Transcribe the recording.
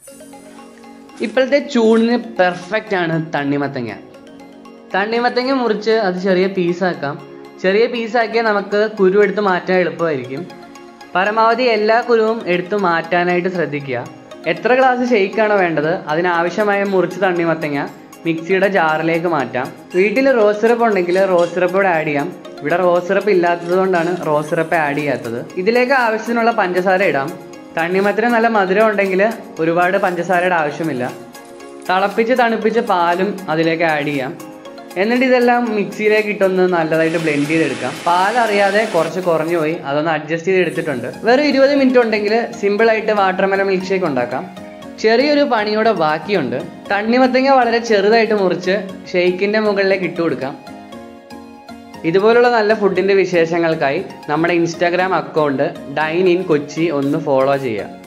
ഇപ്പോഴത്തെ ചൂടിന് പെർഫെക്റ്റ് ആണ് തണ്ണിമത്തങ്ങ തണ്ണിമത്തങ്ങ മുറിച്ച് അത് ചെറിയ പീസാക്കാം ചെറിയ പീസാക്കിയാൽ നമുക്ക് കുരു എടുത്ത് മാറ്റാൻ എളുപ്പമായിരിക്കും പരമാവധി എല്ലാ കുരുവും എടുത്ത് മാറ്റാനായിട്ട് ശ്രദ്ധിക്കുക എത്ര ഗ്ലാസ് ഷെയ്ക്കാണോ വേണ്ടത് അതിനാവശ്യമായ മുറിച്ച് തണ്ണിമത്തങ്ങ മിക്സിയുടെ ജാറിലേക്ക് മാറ്റാം വീട്ടിൽ റോസ് സിറപ്പ് ഉണ്ടെങ്കിൽ റോസ് സിറപ്പ് കൂടെ ആഡ് ചെയ്യാം ഇവിടെ റോസ് സിറപ്പ് ഇല്ലാത്തത് കൊണ്ടാണ് റോസ് സിറപ്പ് ആഡ് ചെയ്യാത്തത് ഇതിലേക്ക് ആവശ്യത്തിനുള്ള പഞ്ചസാര ഇടാം തണ്ണിമത്തന് നല്ല മധുരം ഉണ്ടെങ്കിൽ ഒരുപാട് പഞ്ചസാരയുടെ ആവശ്യമില്ല തിളപ്പിച്ച് തണുപ്പിച്ച് പാലും അതിലേക്ക് ആഡ് ചെയ്യാം എന്നിട്ട് ഇതെല്ലാം മിക്സിയിലേക്ക് ഇട്ടൊന്ന് നല്ലതായിട്ട് ബ്ലെൻഡ് ചെയ്തെടുക്കാം പാൽ അറിയാതെ കുറച്ച് കുറഞ്ഞു പോയി അതൊന്ന് അഡ്ജസ്റ്റ് ചെയ്ത് എടുത്തിട്ടുണ്ട് വെറും ഇരുപത് മിനിറ്റ് ഉണ്ടെങ്കിൽ സിമ്പിളായിട്ട് വാട്ടർമെലൺ മിൽക്ക് ഷേക്ക് ഉണ്ടാക്കാം ചെറിയൊരു പണിയോടെ ബാക്കിയുണ്ട് തണ്ണിമത്തങ്ങ വളരെ ചെറുതായിട്ട് മുറിച്ച് ഷെയ്ക്കിൻ്റെ മുകളിലേക്ക് ഇട്ട് കൊടുക്കാം ഇതുപോലുള്ള നല്ല ഫുഡിൻ്റെ വിശേഷങ്ങൾക്കായി നമ്മുടെ Instagram account dine in Kochi ഒന്ന് ഫോളോ ചെയ്യുക